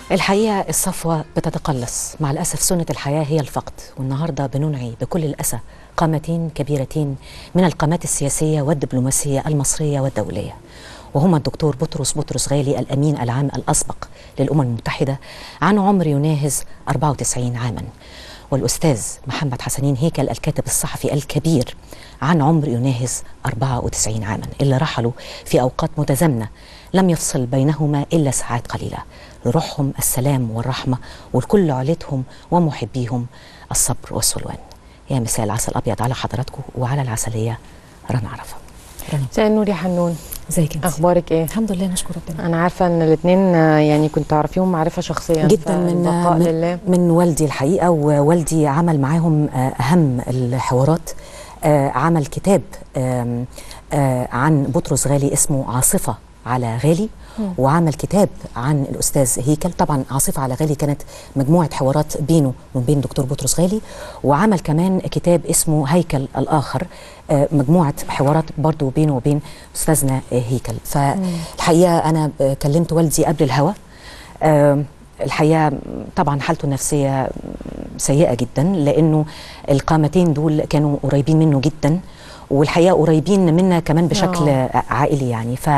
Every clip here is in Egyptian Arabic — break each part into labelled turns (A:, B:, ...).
A: الحقيقة الصفوة بتتقلص مع الأسف سنة الحياة هي الفقد والنهاردة بننعي بكل الأسى قامتين كبيرتين من القامات السياسية والدبلوماسية المصرية والدولية وهما الدكتور بطرس بطرس غالي الأمين العام الأسبق للأمم المتحدة عن عمر يناهز 94 عاما والأستاذ محمد حسنين هيكل الكاتب الصحفي الكبير عن عمر يناهز 94 عاما اللي رحلوا في أوقات متزامنة لم يفصل بينهما إلا ساعات قليلة لروحهم السلام والرحمة ولكل عيلتهم ومحبيهم الصبر والسلوان يا مساء العسل الأبيض على حضراتكم وعلى العسلية رنا عرفة رنا
B: مساء النور يا حنون
A: ازيك انت؟
B: اخبارك ايه
A: الحمد لله نشكر ربنا
B: انا عارفه ان الاثنين يعني كنت تعرفيهم معرفه شخصيه
A: جدا من
B: فالبقاء
A: من,
B: لله
A: من والدي الحقيقه ووالدي عمل معاهم آه، اهم الحوارات آه، عمل كتاب آم، آه، عن بطرس غالي اسمه عاصفه على غالي وعمل كتاب عن الاستاذ هيكل طبعا عاصفه على غالي كانت مجموعه حوارات بينه وبين دكتور بطرس غالي وعمل كمان كتاب اسمه هيكل الاخر آه، مجموعه حوارات برضه بينه وبين استاذنا هيكل فالحقيقه انا آه، كلمت والدي قبل الهوا آم، الحقيقه طبعا حالته النفسيه سيئه جدا لانه القامتين دول كانوا قريبين منه جدا والحقيقه قريبين منا كمان بشكل
B: آه.
A: عائلي يعني ف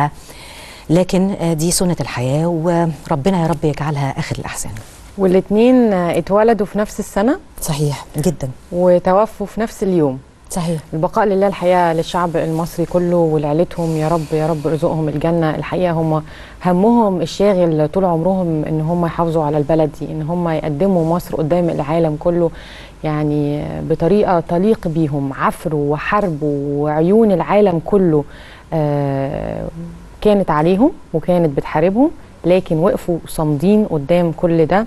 A: لكن آه، دي سنه الحياه وربنا يا رب يجعلها اخر الاحزان
B: والاثنين اتولدوا في نفس السنه
A: صحيح جدا
B: وتوفوا في نفس اليوم
A: صحيح
B: البقاء لله الحقيقه للشعب المصري كله ولعيلتهم يا رب يا رب ارزقهم الجنه الحقيقه هم همهم الشاغل طول عمرهم ان هم يحافظوا على البلد دي ان هم يقدموا مصر قدام العالم كله يعني بطريقه تليق بيهم عفروا وحاربوا وعيون العالم كله آه، كانت عليهم وكانت بتحاربهم لكن وقفوا صامدين قدام كل ده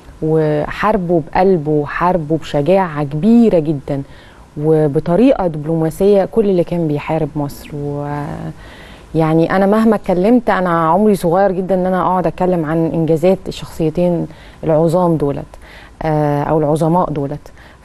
B: وحاربوا بقلب وحاربوا بشجاعه كبيره جدا وبطريقه دبلوماسيه كل اللي كان بيحارب مصر و يعني انا مهما اتكلمت انا عمري صغير جدا ان انا اقعد اتكلم عن انجازات الشخصيتين العظام دولت آه، او العظماء دولت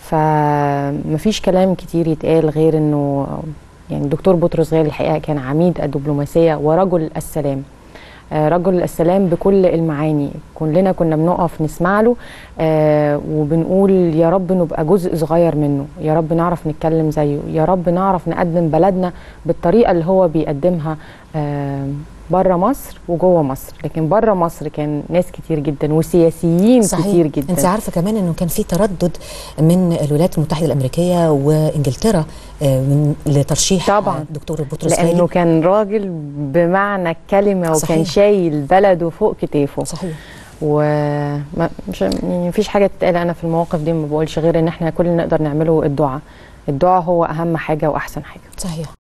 B: فمفيش كلام كتير يتقال غير انه يعني الدكتور بطرس غالي الحقيقه كان عميد الدبلوماسيه ورجل السلام آه، رجل السلام بكل المعاني كلنا كنا بنقف نسمع له آه، وبنقول يا رب نبقى جزء صغير منه يا رب نعرف نتكلم زيه يا رب نعرف نقدم بلدنا بالطريقه اللي هو بيقدمها بره مصر وجوه مصر لكن بره مصر كان ناس كتير جدا وسياسيين
A: صحيح
B: كتير جدا
A: انت عارفه كمان انه كان في تردد من الولايات المتحده الامريكيه وانجلترا آه، من لترشيح
B: طبعاً.
A: آه، دكتور بطرس
B: لانه
A: غالي
B: كان راجل بمعنى الكلمه وكان
A: صحيح.
B: شايل بلده فوق كتافه
A: صحيح
B: وما مش يعني مفيش حاجه تتقال انا في المواقف دي ما بقولش غير ان احنا كل اللي نقدر نعمله الدعاء الدعاء هو اهم حاجه واحسن حاجه
A: صحيح